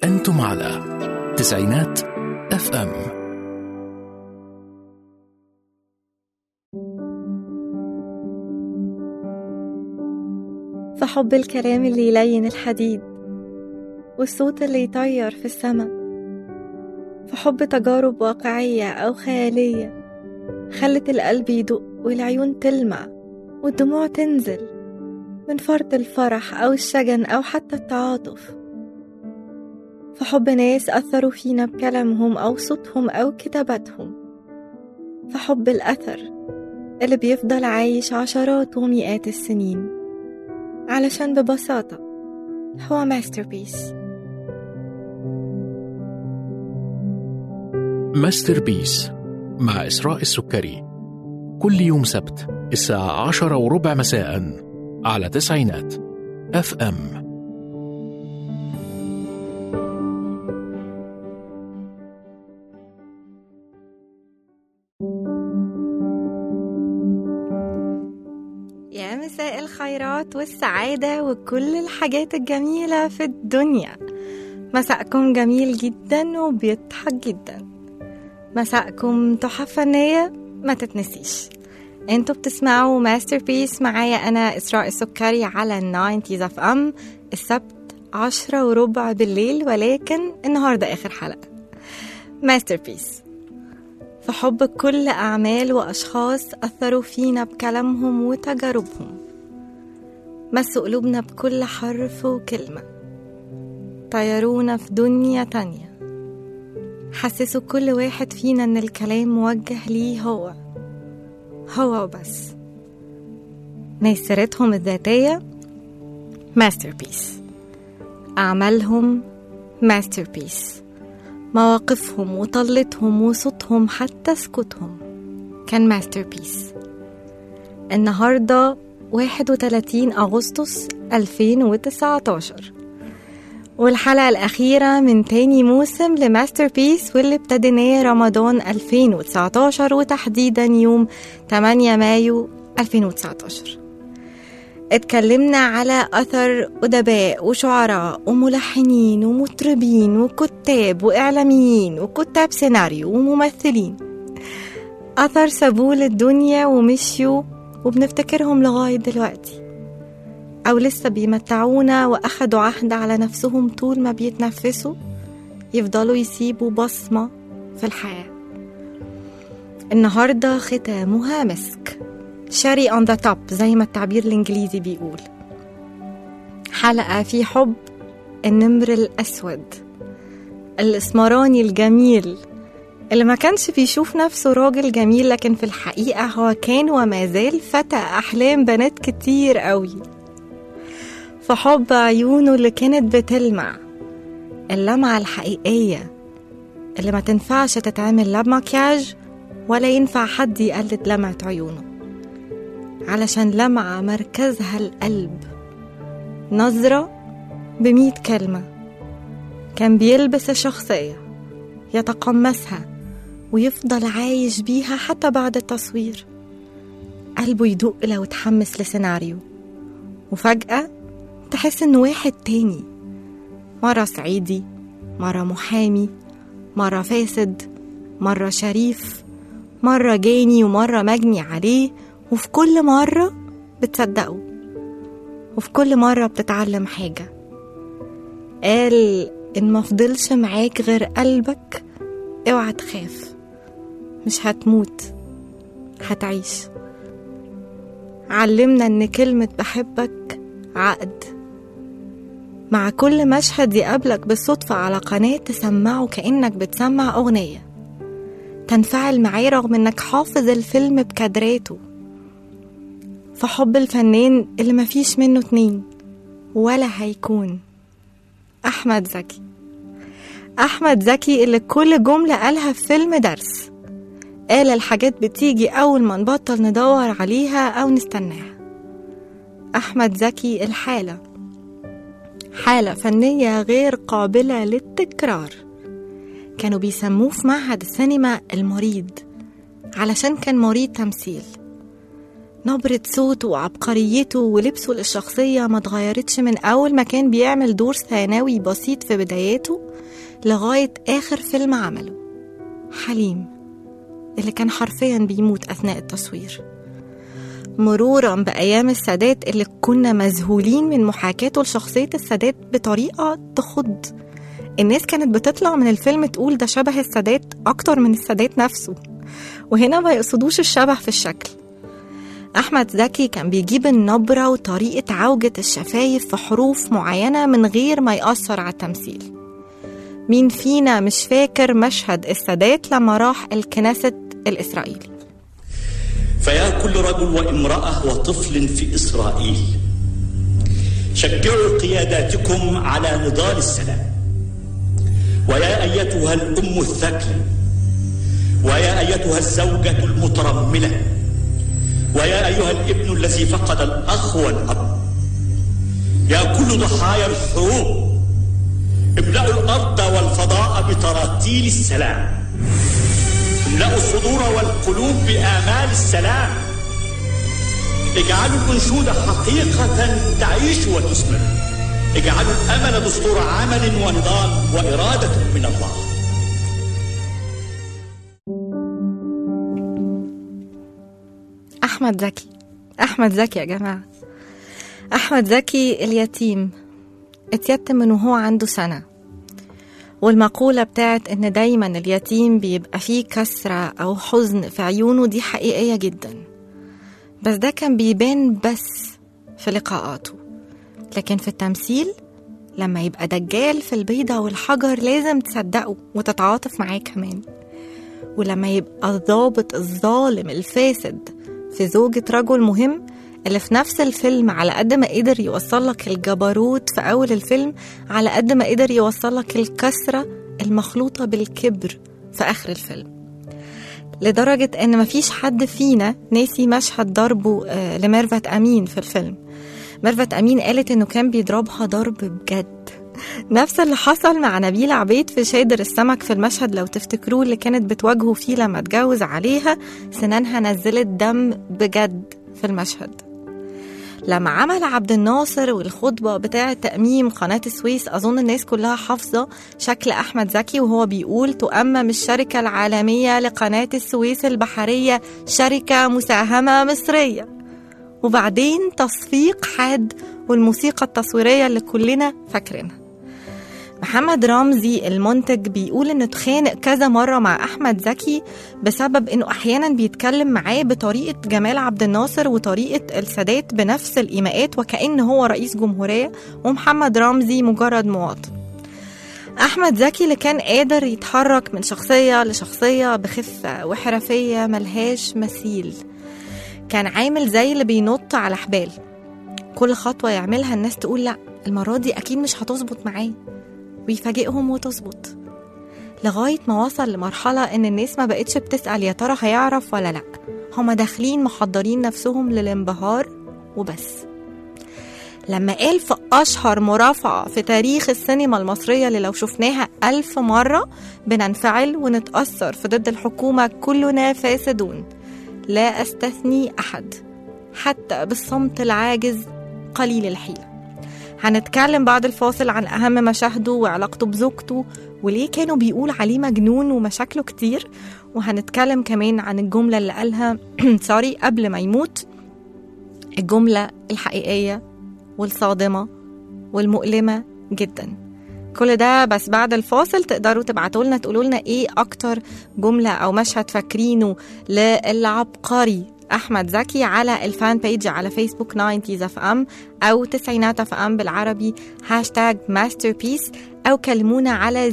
أنتم على تسعينات اف ام فحب الكلام اللي يلين الحديد والصوت اللي يطير في السما فحب تجارب واقعية أو خيالية خلت القلب يدق والعيون تلمع والدموع تنزل من فرط الفرح أو الشجن أو حتى التعاطف فحب ناس أثروا فينا بكلامهم أو صوتهم أو كتاباتهم فحب الأثر اللي بيفضل عايش عشرات ومئات السنين علشان ببساطة هو ماستربيس ماستر بيس مع إسراء السكري كل يوم سبت الساعة عشرة وربع مساء على تسعينات اف ام يا مساء الخيرات والسعادة وكل الحاجات الجميلة في الدنيا مساءكم جميل جدا وبيضحك جدا مساءكم تحف فنية ما تتنسيش انتوا بتسمعوا ماستر بيس معايا انا اسراء السكري على الناينتيز اف ام السبت عشرة وربع بالليل ولكن النهاردة اخر حلقة ماستر بيس فحب كل أعمال وأشخاص أثروا فينا بكلامهم وتجاربهم مسوا قلوبنا بكل حرف وكلمة طيرونا في دنيا تانية حسسوا كل واحد فينا إن الكلام موجه ليه هو هو وبس ناس سيرتهم الذاتية ماستر بيس أعمالهم ماستر بيس مواقفهم وطلتهم وصوتهم حتى سكوتهم كان ماستر بيس النهاردة 31 أغسطس 2019 والحلقة الأخيرة من تاني موسم لماستر بيس واللي ابتديناه رمضان 2019 وتحديدا يوم 8 مايو 2019 اتكلمنا على أثر أدباء وشعراء وملحنين ومطربين وكتاب وإعلاميين وكتاب سيناريو وممثلين أثر سابوه للدنيا ومشيوا وبنفتكرهم لغاية دلوقتي أو لسه بيمتعونا وأخدوا عهد على نفسهم طول ما بيتنفسوا يفضلوا يسيبوا بصمة في الحياة النهاردة ختامها مسك شاري اون ذا توب زي ما التعبير الانجليزي بيقول حلقة في حب النمر الأسود الإسمراني الجميل اللي ما كانش بيشوف نفسه راجل جميل لكن في الحقيقة هو كان وما زال فتى أحلام بنات كتير قوي فحب عيونه اللي كانت بتلمع اللمعة الحقيقية اللي ما تنفعش تتعمل لا بمكياج ولا ينفع حد يقلد لمعة عيونه علشان لمعة مركزها القلب نظرة بمية كلمة كان بيلبس الشخصية يتقمصها ويفضل عايش بيها حتى بعد التصوير قلبه يدق لو اتحمس لسيناريو وفجأة تحس انه واحد تاني مرة صعيدي مرة محامي مرة فاسد مرة شريف مرة جاني ومرة مجني عليه وفي كل مرة بتصدقه وفي كل مرة بتتعلم حاجة قال إن مفضلش معاك غير قلبك اوعى تخاف مش هتموت هتعيش علمنا إن كلمة بحبك عقد مع كل مشهد يقابلك بالصدفة على قناة تسمعه كأنك بتسمع أغنية تنفعل معاه رغم إنك حافظ الفيلم بكادراته فحب الفنان اللي مفيش منه اتنين ولا هيكون أحمد زكي أحمد زكي اللي كل جملة قالها في فيلم درس قال الحاجات بتيجي أول ما نبطل ندور عليها أو نستناها أحمد زكي الحالة حالة فنية غير قابلة للتكرار كانوا بيسموه في معهد السينما المريض علشان كان مريض تمثيل نبرة صوته وعبقريته ولبسه للشخصية ما اتغيرتش من أول ما كان بيعمل دور ثانوي بسيط في بداياته لغاية آخر فيلم عمله حليم اللي كان حرفيا بيموت أثناء التصوير مرورا بأيام السادات اللي كنا مذهولين من محاكاته لشخصية السادات بطريقة تخض الناس كانت بتطلع من الفيلم تقول ده شبه السادات أكتر من السادات نفسه وهنا ما يقصدوش الشبه في الشكل أحمد زكي كان بيجيب النبرة وطريقة عوجة الشفايف في حروف معينة من غير ما يأثر على التمثيل مين فينا مش فاكر مشهد السادات لما راح الكنيست الإسرائيلي فيا كل رجل وامرأة وطفل في إسرائيل شجعوا قياداتكم على نضال السلام ويا أيتها الأم الثكلى ويا أيتها الزوجة المترملة ويا أيها الابن الذي فقد الأخ والأب يا كل ضحايا الحروب املأوا الأرض والفضاء بتراتيل السلام املأوا الصدور والقلوب بآمال السلام اجعلوا الأنشود حقيقة تعيش وتثمر اجعلوا الأمل دستور عمل ونضال وإرادة من الله أحمد زكي أحمد زكي يا جماعة أحمد زكي اليتيم اتيتم من وهو عنده سنة والمقولة بتاعت إن دايما اليتيم بيبقى فيه كسرة أو حزن في عيونه دي حقيقية جدا بس ده كان بيبان بس في لقاءاته لكن في التمثيل لما يبقى دجال في البيضة والحجر لازم تصدقه وتتعاطف معاه كمان ولما يبقى الضابط الظالم الفاسد في زوجة رجل مهم اللي في نفس الفيلم على قد ما قدر يوصل لك الجبروت في أول الفيلم على قد ما قدر يوصل لك الكسرة المخلوطة بالكبر في آخر الفيلم لدرجة إن مفيش حد فينا ناسي مشهد ضربه آه، لميرفت أمين في الفيلم ميرفت أمين قالت إنه كان بيضربها ضرب بجد نفس اللي حصل مع نبيل عبيد في شادر السمك في المشهد لو تفتكروه اللي كانت بتواجهه فيه لما اتجوز عليها سنانها نزلت دم بجد في المشهد لما عمل عبد الناصر والخطبة بتاعة تأميم قناة السويس أظن الناس كلها حافظة شكل أحمد زكي وهو بيقول تؤمم الشركة العالمية لقناة السويس البحرية شركة مساهمة مصرية وبعدين تصفيق حاد والموسيقى التصويرية اللي كلنا فاكرينها محمد رمزي المنتج بيقول انه اتخانق كذا مرة مع احمد زكي بسبب انه احيانا بيتكلم معاه بطريقة جمال عبد الناصر وطريقة السادات بنفس الايماءات وكأن هو رئيس جمهورية ومحمد رمزي مجرد مواطن احمد زكي اللي كان قادر يتحرك من شخصية لشخصية بخفة وحرفية ملهاش مثيل كان عامل زي اللي بينط على حبال كل خطوة يعملها الناس تقول لا المرة دي أكيد مش هتظبط معاه ويفاجئهم وتظبط لغاية ما وصل لمرحلة إن الناس ما بقتش بتسأل يا ترى هيعرف ولا لأ هما داخلين محضرين نفسهم للانبهار وبس لما قال في أشهر مرافعة في تاريخ السينما المصرية اللي لو شفناها ألف مرة بننفعل ونتأثر في ضد الحكومة كلنا فاسدون لا أستثني أحد حتى بالصمت العاجز قليل الحيلة هنتكلم بعد الفاصل عن أهم مشاهده وعلاقته بزوجته وليه كانوا بيقول عليه مجنون ومشاكله كتير وهنتكلم كمان عن الجملة اللي قالها سوري قبل ما يموت الجملة الحقيقية والصادمة والمؤلمة جدا كل ده بس بعد الفاصل تقدروا تبعتوا لنا تقولوا لنا ايه اكتر جمله او مشهد فاكرينه للعبقري احمد زكي على الفان بيج على فيسبوك 90 اف ام او تسعينات اف ام بالعربي هاشتاج ماستر بيس او كلمونا على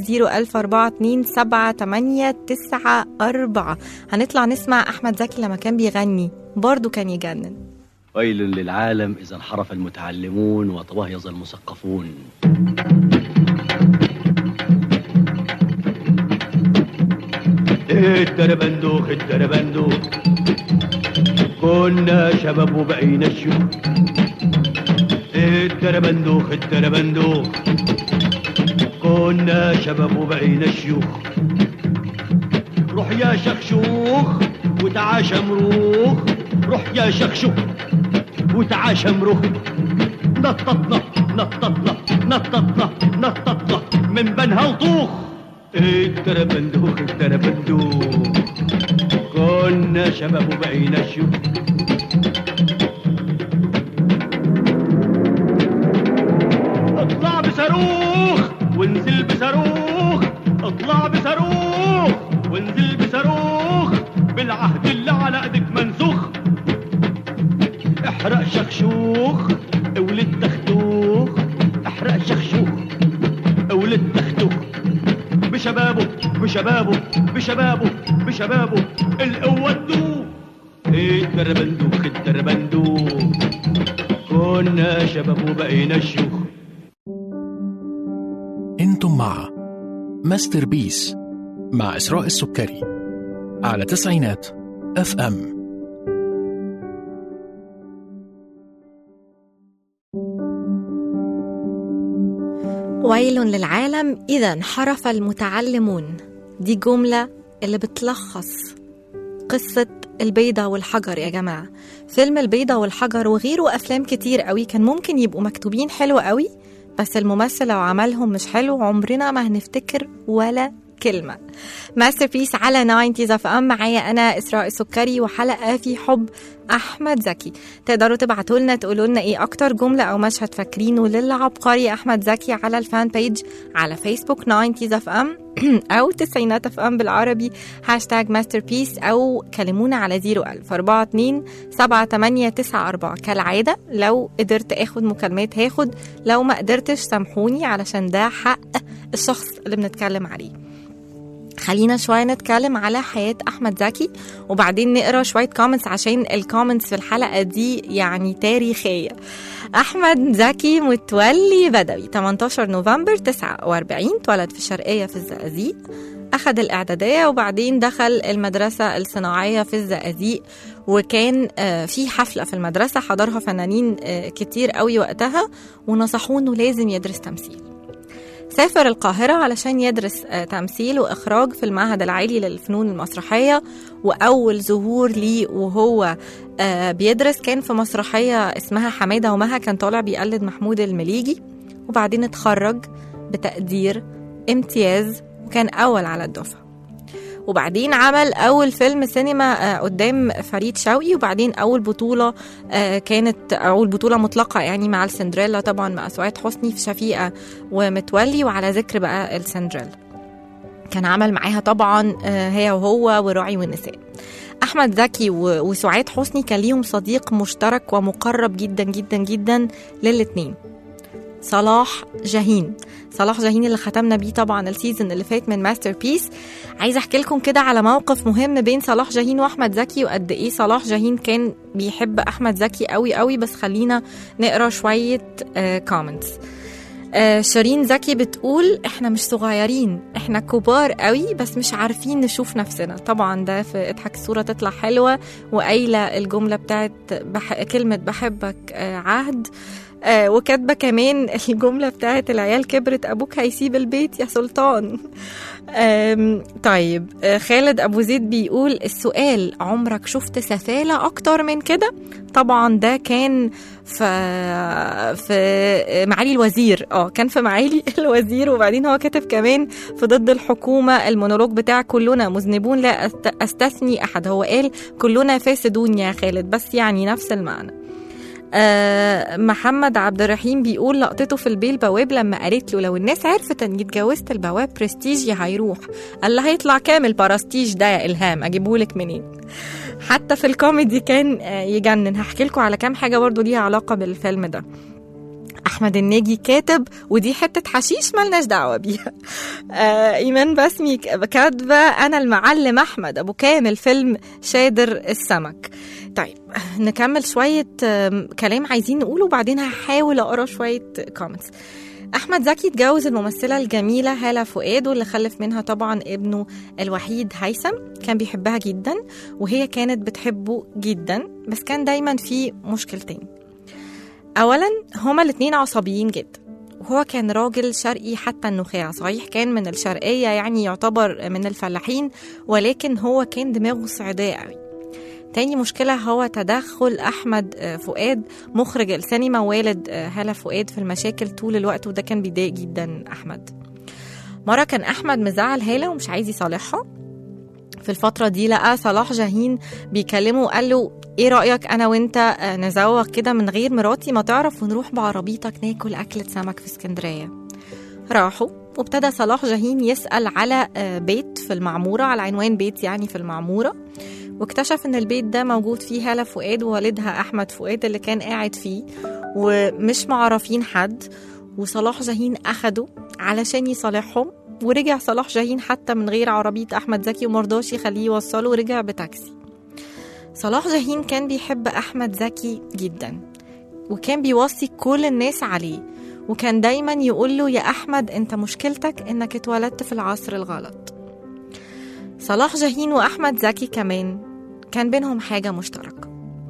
00427 هنطلع نسمع احمد زكي لما كان بيغني برضه كان يجنن ويل للعالم إذا انحرف المتعلمون وتبهيظ المثقفون التربندوخ التربندوخ كنا شباب وبقينا شيوخ التربندوخ التربندوخ كنا شباب وبقينا شيوخ روح يا شخشوخ وتعاشى مروخ روح يا شخشو وتعاشى مروح نططنا نططنا نططنا نططنا من بنها وطوخ التربندوخ التربندوخ كنا شباب وبقينا شيوخ اطلع بصاروخ وانزل بصاروخ اطلع بصاروخ وانزل بصاروخ بالعهد اللي على ايدك منسوخ احرق شخشوخ ولد تختوخ احرق شخشوخ ولد تختوخ بشبابه بشبابه بشبابه بشبابه القوة تدوخ الدربندوخ الدربندوخ كنا شباب وبقينا شيوخ انتم مع ماستر بيس مع إسراء السكري على تسعينات اف ام ويل للعالم إذا انحرف المتعلمون دي جملة اللي بتلخص قصة البيضة والحجر يا جماعة فيلم البيضة والحجر وغيره أفلام كتير قوي كان ممكن يبقوا مكتوبين حلو قوي بس الممثل لو عملهم مش حلو عمرنا ما هنفتكر ولا كلمة ماستر بيس على 90 اف ام معايا انا اسراء السكري وحلقة في حب احمد زكي تقدروا تبعتوا لنا تقولوا لنا ايه اكتر جملة او مشهد فاكرينه للعبقري احمد زكي على الفان بيج على فيسبوك 90 اف ام او تسعينات اف ام بالعربي هاشتاج ماستر بيس او كلمونا على 01000 42 7894 كالعادة لو قدرت اخد مكالمات هاخد لو ما قدرتش سامحوني علشان ده حق الشخص اللي بنتكلم عليه خلينا شوية نتكلم على حياة أحمد زكي وبعدين نقرا شوية كومنتس عشان الكومنتس في الحلقة دي يعني تاريخية أحمد زكي متولي بدوي 18 نوفمبر 49 اتولد في الشرقية في الزقازيق أخذ الإعدادية وبعدين دخل المدرسة الصناعية في الزقازيق وكان آه، في حفلة في المدرسة حضرها فنانين آه، كتير قوي وقتها ونصحوه إنه لازم يدرس تمثيل سافر القاهرة علشان يدرس آه، تمثيل وإخراج في المعهد العالي للفنون المسرحية وأول ظهور ليه وهو آه، بيدرس كان في مسرحية اسمها حمادة ومها كان طالع بيقلد محمود المليجي وبعدين اتخرج بتقدير امتياز وكان أول على الدفعة وبعدين عمل أول فيلم سينما آه، قدام فريد شوقي وبعدين أول بطولة آه، كانت أول بطولة مطلقة يعني مع السندريلا طبعا مع سعاد حسني في شفيقة ومتولي وعلى ذكر بقى السندريلا كان عمل معاها طبعا آه، هي وهو وراعي والنساء احمد زكي و- وسعاد حسني كان ليهم صديق مشترك ومقرب جدا جدا جدا للاتنين صلاح جاهين صلاح جاهين اللي ختمنا بيه طبعا السيزون اللي فات من ماستر بيس عايزه احكي لكم كده على موقف مهم بين صلاح جاهين واحمد زكي وقد ايه صلاح جاهين كان بيحب احمد زكي قوي قوي بس خلينا نقرا شويه كومنتس آه شيرين زكي بتقول احنا مش صغيرين احنا كبار قوي بس مش عارفين نشوف نفسنا طبعا ده في اضحك الصورة تطلع حلوة وقايلة الجملة بتاعت بح... كلمة بحبك آه عهد آه وكاتبة كمان الجملة بتاعت العيال كبرت أبوك هيسيب البيت يا سلطان آم، طيب آه، خالد أبو زيد بيقول السؤال عمرك شفت سفالة أكتر من كده طبعا ده كان في في معالي الوزير اه كان في معالي الوزير وبعدين هو كاتب كمان في ضد الحكومة المونولوج بتاع كلنا مذنبون لا أست- استثني أحد هو قال كلنا فاسدون يا خالد بس يعني نفس المعنى آه محمد عبد الرحيم بيقول لقطته في البيه البواب لما قالت له لو الناس عرفت اني اتجوزت البواب برستيجي هيروح قال لها هيطلع كام البرستيج ده يا الهام اجيبهولك منين حتى في الكوميدي كان آه، يجنن هحكي لكم على كام حاجه برضو ليها علاقه بالفيلم ده احمد الناجي كاتب ودي حته حشيش ملناش دعوه بيها آه ايمان بسمي كاتبه انا المعلم احمد ابو كامل فيلم شادر السمك طيب نكمل شويه آم، كلام عايزين نقوله وبعدين هحاول اقرا شويه كومنتس احمد زكي اتجوز الممثله الجميله هاله فؤاد واللي خلف منها طبعا ابنه الوحيد هيثم كان بيحبها جدا وهي كانت بتحبه جدا بس كان دايما في مشكلتين اولا هما الاتنين عصبيين جدا وهو كان راجل شرقي حتى النخاع صحيح كان من الشرقية يعني يعتبر من الفلاحين ولكن هو كان دماغه صعيدية قوي تاني مشكلة هو تدخل أحمد آه، فؤاد مخرج السينما والد آه، هالة فؤاد في المشاكل طول الوقت وده كان بيضايق جدا أحمد مرة كان أحمد مزعل هالة ومش عايز يصالحها في الفترة دي لقى صلاح جاهين بيكلمه وقال له ايه رأيك انا وانت آه، نزوغ كده من غير مراتي ما تعرف ونروح بعربيتك ناكل أكلة سمك في اسكندرية راحوا وابتدى صلاح جاهين يسأل على آه، بيت في المعمورة على عنوان بيت يعني في المعمورة واكتشف ان البيت ده موجود فيه هالة فؤاد ووالدها أحمد فؤاد اللي كان قاعد فيه ومش معرفين حد وصلاح جاهين أخده علشان يصالحهم ورجع صلاح جاهين حتى من غير عربية أحمد زكي ومرضاش يخليه يوصله ورجع بتاكسي صلاح جاهين كان بيحب أحمد زكي جدا وكان بيوصي كل الناس عليه وكان دايما يقول له يا أحمد أنت مشكلتك إنك اتولدت في العصر الغلط صلاح جاهين وأحمد زكي كمان كان بينهم حاجة مشتركة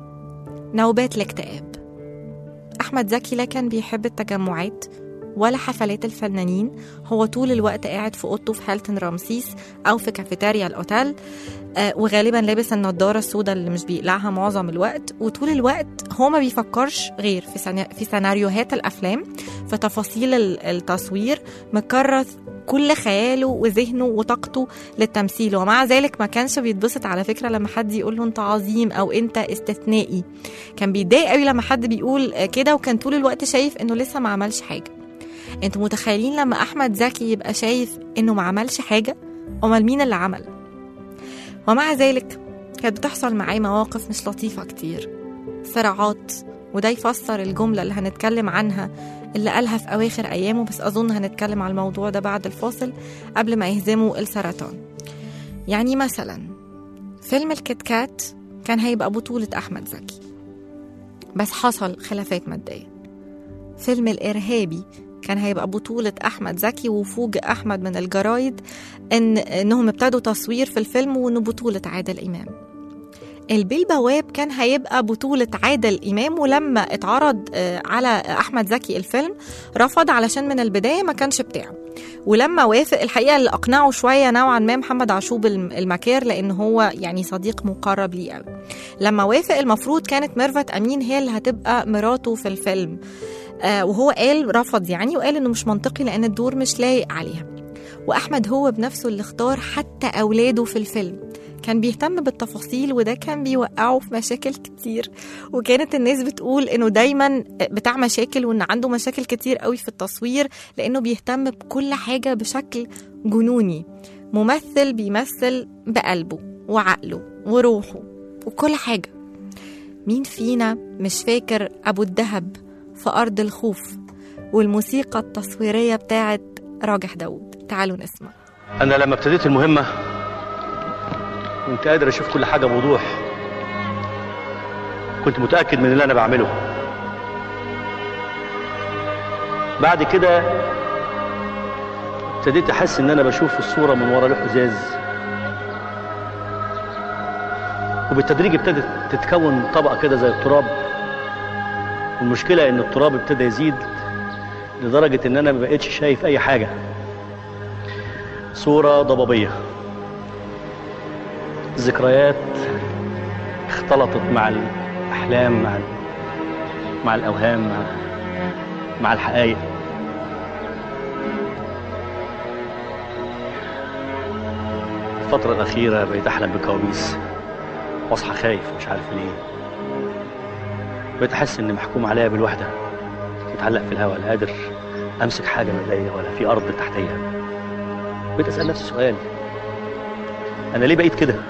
نوبات الاكتئاب أحمد زكي لا كان بيحب التجمعات ولا حفلات الفنانين هو طول الوقت قاعد في اوضته في هالتون رمسيس او في كافيتيريا الاوتيل آه، وغالبا لابس النضاره السوداء اللي مش بيقلعها معظم الوقت وطول الوقت هو ما بيفكرش غير في سنا- في سيناريوهات الافلام في تفاصيل ال- التصوير مكرس كل خياله وذهنه وطاقته للتمثيل ومع ذلك ما كانش بيتبسط على فكره لما حد يقول له انت عظيم او انت استثنائي كان بيتضايق قوي لما حد بيقول آه، كده وكان طول الوقت شايف انه لسه ما عملش حاجه انتوا متخيلين لما احمد زكي يبقى شايف انه ما عملش حاجه امال مين اللي عمل ومع ذلك كانت بتحصل معاه مواقف مش لطيفه كتير صراعات وده يفسر الجمله اللي هنتكلم عنها اللي قالها في اواخر ايامه بس اظن هنتكلم على الموضوع ده بعد الفاصل قبل ما يهزموا السرطان يعني مثلا فيلم الكيت كات كان هيبقى بطولة أحمد زكي بس حصل خلافات مادية فيلم الإرهابي كان هيبقى بطولة أحمد زكي وفوجئ أحمد من الجرايد إن إنهم ابتدوا تصوير في الفيلم وإنه بطولة عادل إمام البيه البواب كان هيبقى بطولة عادل إمام ولما اتعرض آه، على أحمد زكي الفيلم رفض علشان من البداية ما كانش بتاعه ولما وافق الحقيقة اللي أقنعه شوية نوعا ما محمد عاشوب الم- المكار لأن هو يعني صديق مقرب ليه قوي لما وافق المفروض كانت ميرفت أمين هي اللي هتبقى مراته في الفيلم آه وهو قال رفض يعني وقال انه مش منطقي لان الدور مش لايق عليها واحمد هو بنفسه اللي اختار حتى اولاده في الفيلم كان بيهتم بالتفاصيل وده كان بيوقعه في مشاكل كتير وكانت الناس بتقول انه دايما بتاع مشاكل وان عنده مشاكل كتير قوي في التصوير لانه بيهتم بكل حاجه بشكل جنوني ممثل بيمثل بقلبه وعقله وروحه وكل حاجه مين فينا مش فاكر ابو الدهب في أرض الخوف والموسيقى التصويرية بتاعت راجح داود تعالوا نسمع انا لما ابتديت المهمه كنت قادر اشوف كل حاجه بوضوح كنت متاكد من اللي انا بعمله بعد كده ابتديت احس ان انا بشوف الصوره من ورا لوح ازاز وبالتدريج ابتدت تتكون طبقه كده زي التراب المشكله ان التراب ابتدى يزيد لدرجه ان انا ما بقتش شايف اي حاجه صورة ضبابية ذكريات اختلطت مع الأحلام مع ال- مع الأوهام مع, مع الحقائق الفترة الأخيرة بقيت أحلم بكوابيس وأصحى خايف مش عارف ليه بقيت أحس إني محكوم عليا بالوحدة متعلق في الهواء لا قادر أمسك حاجة من إيديا ولا في أرض تحتيا بقيت اسال نفسي سؤال انا ليه بقيت كده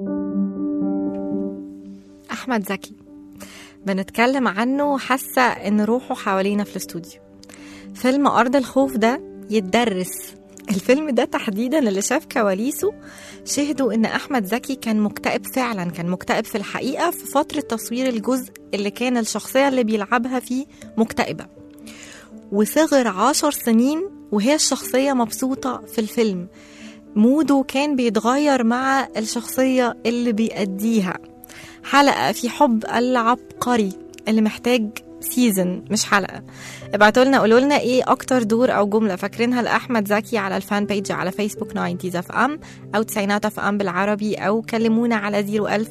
أحمد زكي بنتكلم عنه حاسة إن روحه حوالينا في الاستوديو فيلم أرض الخوف ده يتدرس الفيلم ده تحديدا اللي شاف كواليسه شهدوا ان احمد زكي كان مكتئب فعلا كان مكتئب في الحقيقه في فتره تصوير الجزء اللي كان الشخصيه اللي بيلعبها فيه مكتئبه وصغر عشر سنين وهي الشخصيه مبسوطه في الفيلم موده كان بيتغير مع الشخصيه اللي بيأديها حلقه في حب العبقري اللي محتاج سيزون مش حلقه ابعتوا لنا قولوا لنا ايه اكتر دور او جمله فاكرينها لاحمد زكي على الفان بيج على فيسبوك 90 اف ام او تسعينات اف ام بالعربي او كلمونا على 01000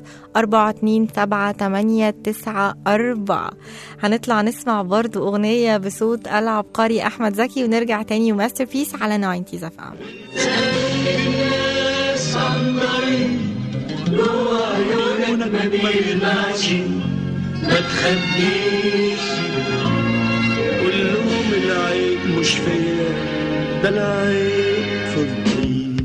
427 هنطلع نسمع برضو اغنيه بصوت العبقري احمد زكي ونرجع تاني وماستر بيس على 90 اف ام عيونك ما بيلمعش ما تخبيش قول لهم العيب مش فيا ده العيب في الطين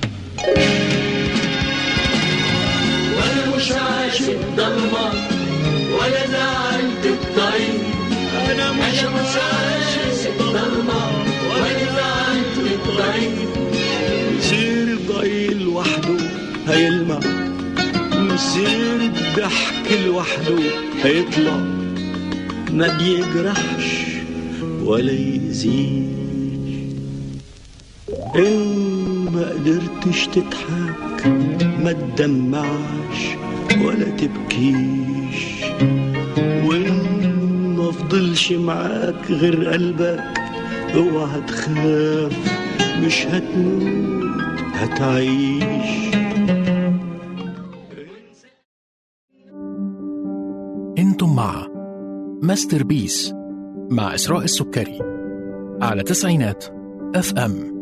وانا مش عاشق الضلمة ولا زعلت الطين انا مش عاشق الضلمة ولا زعلت الطين سير الضئيل لوحده هيلمع مسير الضحك لوحده هيطلع ما بيجرحش ولا يأذيش إن ما قدرتش تضحك ما تدمعش ولا تبكيش وإن ما فضلش معاك غير قلبك اوعى تخاف مش هتموت هتعيش انتم مع ماستر بيس مع إسراء السكري على تسعينات اف ام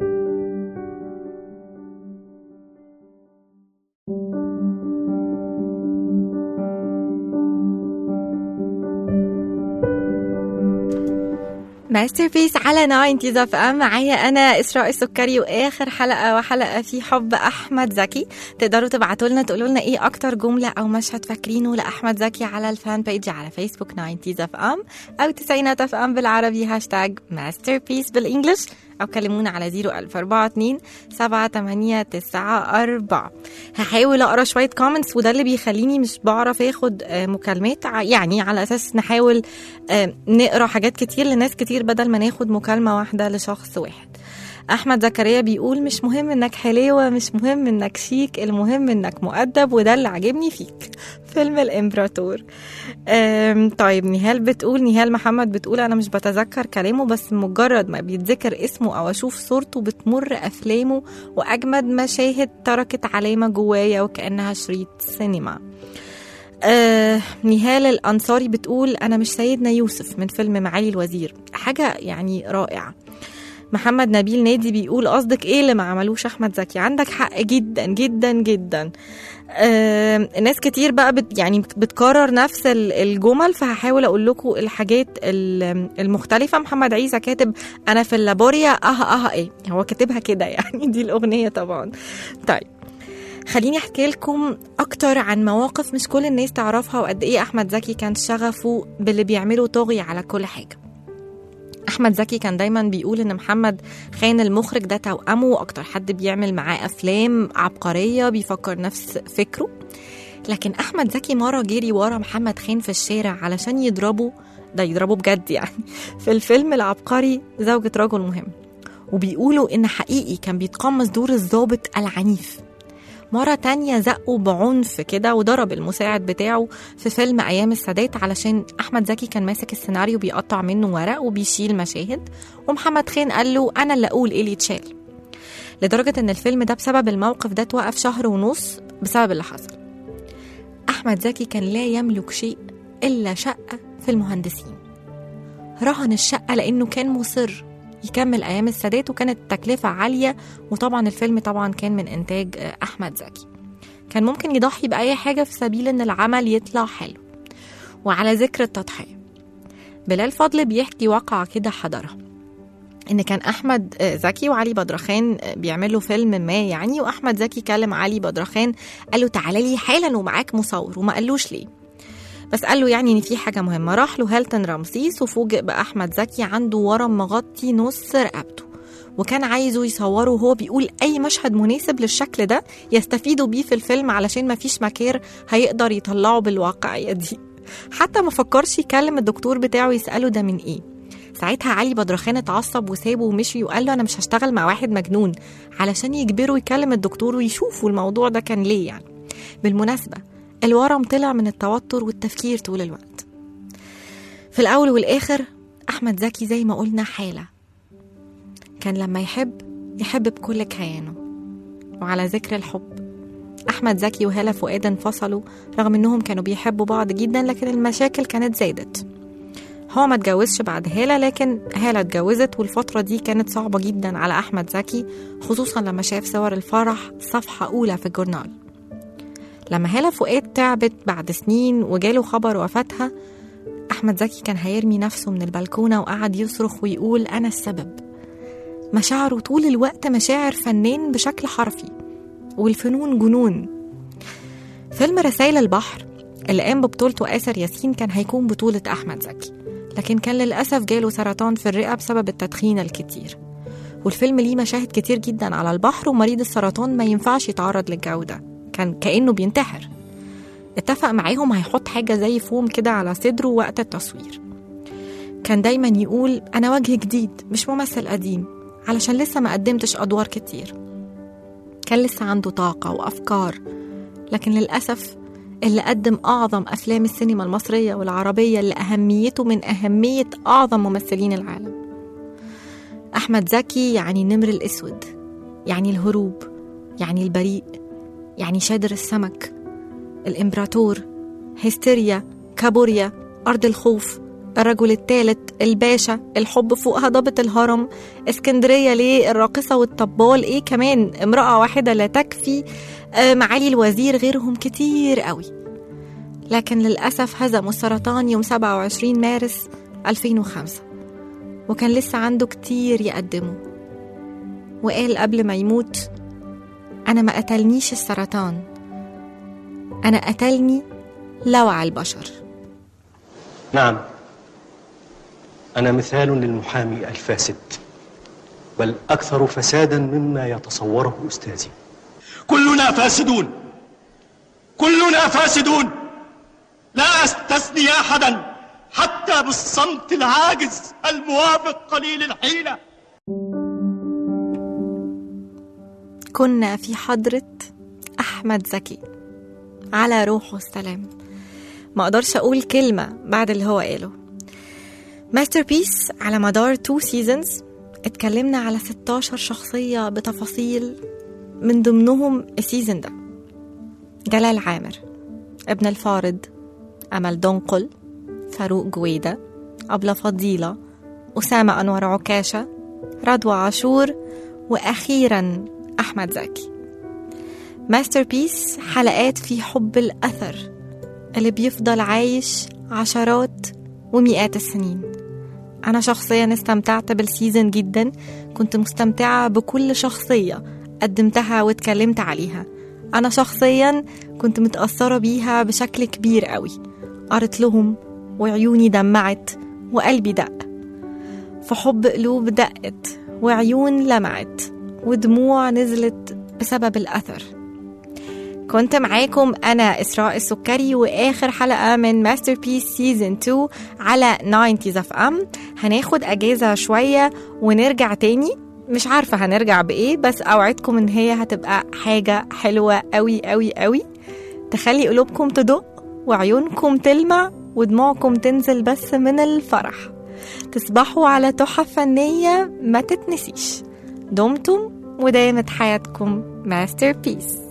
ماستر بيس على 90 اف ام معايا انا اسراء السكري واخر حلقه وحلقه في حب احمد زكي تقدروا تبعتوا لنا تقولوا لنا ايه اكتر جمله او مشهد فاكرينه لاحمد زكي على الفان بيج على فيسبوك 90 اف ام او 90 اف ام بالعربي هاشتاج ماستر بيس بالانجلش او كلمونا على 01042 7894 هحاول اقرا شويه كومنتس وده اللي بيخليني مش بعرف اخد آه، مكالمات ع- يعني على اساس نحاول آه، نقرا حاجات كتير لناس كتير بدل ما ناخد مكالمه واحده لشخص واحد احمد زكريا بيقول مش مهم انك حليوه مش مهم انك شيك المهم انك مؤدب وده اللي عاجبني فيك فيلم الامبراطور أم، طيب نهال بتقول نهال محمد بتقول انا مش بتذكر كلامه بس مجرد ما بيتذكر اسمه او اشوف صورته بتمر افلامه واجمد مشاهد تركت علامه جوايا وكانها شريط سينما آه نهال الأنصاري بتقول أنا مش سيدنا يوسف من فيلم معالي الوزير حاجة يعني رائعة محمد نبيل نادي بيقول قصدك ايه اللي ما عملوش احمد زكي عندك حق جدا جدا جدا آه ناس كتير بقى بت يعني بتكرر نفس ال- الجمل فهحاول اقول لكم الحاجات ال- المختلفه محمد عيسى كاتب انا في اللابوريا اه اه ايه هو كاتبها كده يعني دي الاغنيه طبعا طيب خليني احكي لكم اكتر عن مواقف مش كل الناس تعرفها وقد ايه احمد زكي كان شغفه باللي بيعمله طاغي على كل حاجه احمد زكي كان دايما بيقول ان محمد خان المخرج ده توأمه واكتر حد بيعمل معاه افلام عبقريه بيفكر نفس فكره لكن احمد زكي مره جري ورا محمد خان في الشارع علشان يضربه ده يضربه بجد يعني في الفيلم العبقري زوجة رجل مهم وبيقولوا ان حقيقي كان بيتقمص دور الضابط العنيف مرة تانية زقه بعنف كده وضرب المساعد بتاعه في فيلم أيام السادات علشان أحمد زكي كان ماسك السيناريو بيقطع منه ورق وبيشيل مشاهد ومحمد خان قال له أنا اللي أقول إيه اللي يتشال لدرجة إن الفيلم ده بسبب الموقف ده توقف شهر ونص بسبب اللي حصل أحمد زكي كان لا يملك شيء إلا شقة في المهندسين رهن الشقة لأنه كان مصر يكمل أيام السادات وكانت التكلفة عالية وطبعا الفيلم طبعا كان من إنتاج آه، أحمد زكي كان ممكن يضحي بأي حاجة في سبيل إن العمل يطلع حلو وعلى ذكر التضحية بلال فضل بيحكي واقعة كده حضرها ان كان احمد آه، زكي وعلي بدرخان آه، بيعملوا فيلم ما يعني واحمد زكي كلم علي بدرخان قال له تعالى لي حالا ومعاك مصور وما قالوش ليه بس قال له يعني ان في حاجه مهمه راح له هيلتون رمسيس وفوجئ باحمد زكي عنده ورم مغطي نص رقبته وكان عايزه يصوره وهو بيقول اي مشهد مناسب للشكل ده يستفيدوا بيه في الفيلم علشان ما فيش مكير هيقدر يطلعه بالواقعيه دي حتى ما فكرش يكلم الدكتور بتاعه يساله ده من ايه ساعتها علي بدرخان اتعصب وسابه ومشي وقال له انا مش هشتغل مع واحد مجنون علشان يجبره يكلم الدكتور ويشوفوا الموضوع ده كان ليه يعني بالمناسبه الورم طلع من التوتر والتفكير طول الوقت في الأول والآخر أحمد زكي زي ما قلنا حالة كان لما يحب يحب بكل كيانه وعلى ذكر الحب أحمد زكي وهالة فؤاد انفصلوا رغم إنهم كانوا بيحبوا بعض جدا لكن المشاكل كانت زادت هو ما اتجوزش بعد هالة لكن هالة اتجوزت والفترة دي كانت صعبة جدا على أحمد زكي خصوصا لما شاف صور الفرح صفحة أولى في الجورنال لما هالة فؤاد تعبت بعد سنين وجاله خبر وفاتها أحمد زكي كان هيرمي نفسه من البلكونة وقعد يصرخ ويقول أنا السبب مشاعره طول الوقت مشاعر فنان بشكل حرفي والفنون جنون فيلم رسائل البحر اللي قام ببطولته آسر ياسين كان هيكون بطولة أحمد زكي لكن كان للأسف جاله سرطان في الرئة بسبب التدخين الكتير والفيلم ليه مشاهد كتير جدا على البحر ومريض السرطان ما ينفعش يتعرض للجو ده كان كأنه بينتحر اتفق معاهم هيحط حاجة زي فوم كده على صدره وقت التصوير كان دايما يقول أنا وجه جديد مش ممثل قديم علشان لسه ما قدمتش أدوار كتير كان لسه عنده طاقة وأفكار لكن للأسف اللي قدم أعظم أفلام السينما المصرية والعربية اللي أهميته من أهمية أعظم ممثلين العالم أحمد زكي يعني النمر الأسود يعني الهروب يعني البريء يعني شادر السمك الإمبراطور هستيريا كابوريا أرض الخوف الرجل الثالث الباشا الحب فوق هضبة الهرم اسكندرية ليه الراقصة والطبال ايه كمان امرأة واحدة لا تكفي آه معالي الوزير غيرهم كتير قوي لكن للأسف هزموا السرطان يوم 27 مارس 2005 وكان لسه عنده كتير يقدمه وقال قبل ما يموت أنا ما قتلنيش السرطان أنا قتلني لوع البشر نعم أنا مثال للمحامي الفاسد بل أكثر فسادا مما يتصوره أستاذي كلنا فاسدون كلنا فاسدون لا استثني احدا حتى بالصمت العاجز الموافق قليل الحيله كنا في حضرة أحمد زكي على روحه السلام ما أقدرش أقول كلمة بعد اللي هو قاله ماستر بيس على مدار تو سيزونز اتكلمنا على 16 شخصية بتفاصيل من ضمنهم السيزون ده جلال عامر ابن الفارض أمل دنقل فاروق جويدة أبلة فضيلة أسامة أنور عكاشة رضوى عاشور وأخيرا أحمد زكي ماستر بيس حلقات في حب الأثر اللي بيفضل عايش عشرات ومئات السنين أنا شخصيا استمتعت بالسيزن جدا كنت مستمتعة بكل شخصية قدمتها واتكلمت عليها أنا شخصيا كنت متأثرة بيها بشكل كبير قوي قرت لهم وعيوني دمعت وقلبي دق في حب قلوب دقت وعيون لمعت ودموع نزلت بسبب الأثر كنت معاكم أنا إسراء السكري وآخر حلقة من ماستر بيس سيزن 2 على 90 اف ام هناخد أجازة شوية ونرجع تاني مش عارفة هنرجع بإيه بس أوعدكم إن هي هتبقى حاجة حلوة قوي قوي قوي تخلي قلوبكم تدق وعيونكم تلمع ودموعكم تنزل بس من الفرح تصبحوا على تحف فنية ما تتنسيش دمتم ودامت حياتكم ماستر بيس